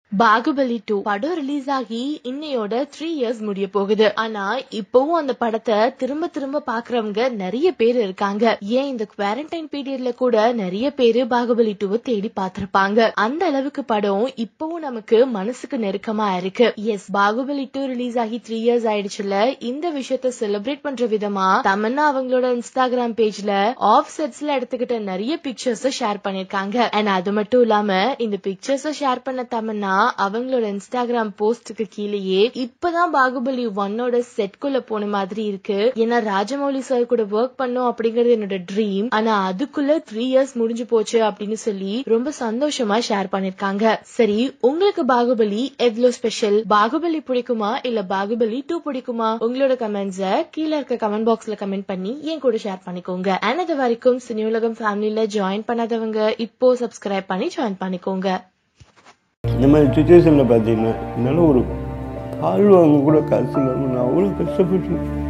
Baahubali two படம் release ஆகி இன்னையோட த்ரீ இயர்ஸ் முடிய போகுது ஆனா இப்பவும் அந்த படத்தை திரும்ப திரும்ப பாக்குறவங்க நிறைய பேர் இருக்காங்க ஏன் இந்த குவாரண்டைன் பீரியட்ல கூட நிறைய பேரு பாகுபலி டூவை தேடி பார்த்திருப்பாங்க அந்த அளவுக்கு படம் இப்பவும் நமக்கு மனசுக்கு நெருக்கமா இருக்கு எஸ் பாகுபலி டூ ரிலீஸ் ஆகி த்ரீ இயர்ஸ் ஆயிடுச்சுல இந்த விஷயத்த செலிப்ரேட் பண்ற விதமா தமன்னா அவங்களோட இன்ஸ்டாகிராம் பேஜ்ல ஆஃப் செட்ஸ்ல எடுத்துக்கிட்ட நிறைய பிக்சர்ஸ் ஷேர் பண்ணிருக்காங்க அண்ட் அது மட்டும் இல்லாம இந்த பிக்சர்ஸ் ஷேர் பண்ண தமன்னா அவங்களோட இன்ஸ்டாகிராம் போஸ்டுக்கு கீழேயே இப்பதான் பாகுபலி ஒன்னோட செட்குள்ள போன மாதிரி இருக்கு ஏன்னா ராஜமௌலி சார் கூட ஒர்க் பண்ணும் அப்படிங்கறது என்னோட ட்ரீம் ஆனா அதுக்குள்ள த்ரீ இயர்ஸ் முடிஞ்சு போச்சு அப்படின்னு சொல்லி ரொம்ப சந்தோஷமா ஷேர் பண்ணிருக்காங்க சரி உங்களுக்கு பாகுபலி எவ்வளவு ஸ்பெஷல் பாகுபலி பிடிக்குமா இல்ல பாகுபலி டூ பிடிக்குமா உங்களோட கமெண்ட்ஸ கீழே இருக்க கமெண்ட் பாக்ஸ்ல கமெண்ட் பண்ணி என் கூட ஷேர் பண்ணிக்கோங்க அண்ட் அது வரைக்கும் சினி உலகம் ஃபேமிலில ஜாயின் பண்ணாதவங்க இப்போ சப்ஸ்கிரைப் பண்ணி ஜாயின் பண்ணிக்கோங்க இந்த மாதிரி சுச்சுவேஷனில் பார்த்தீங்கன்னா என்னால் ஒரு பால் வாங்க கூட காசு இல்லாமல் நான் அவ்வளோ கஷ்டப்பட்டு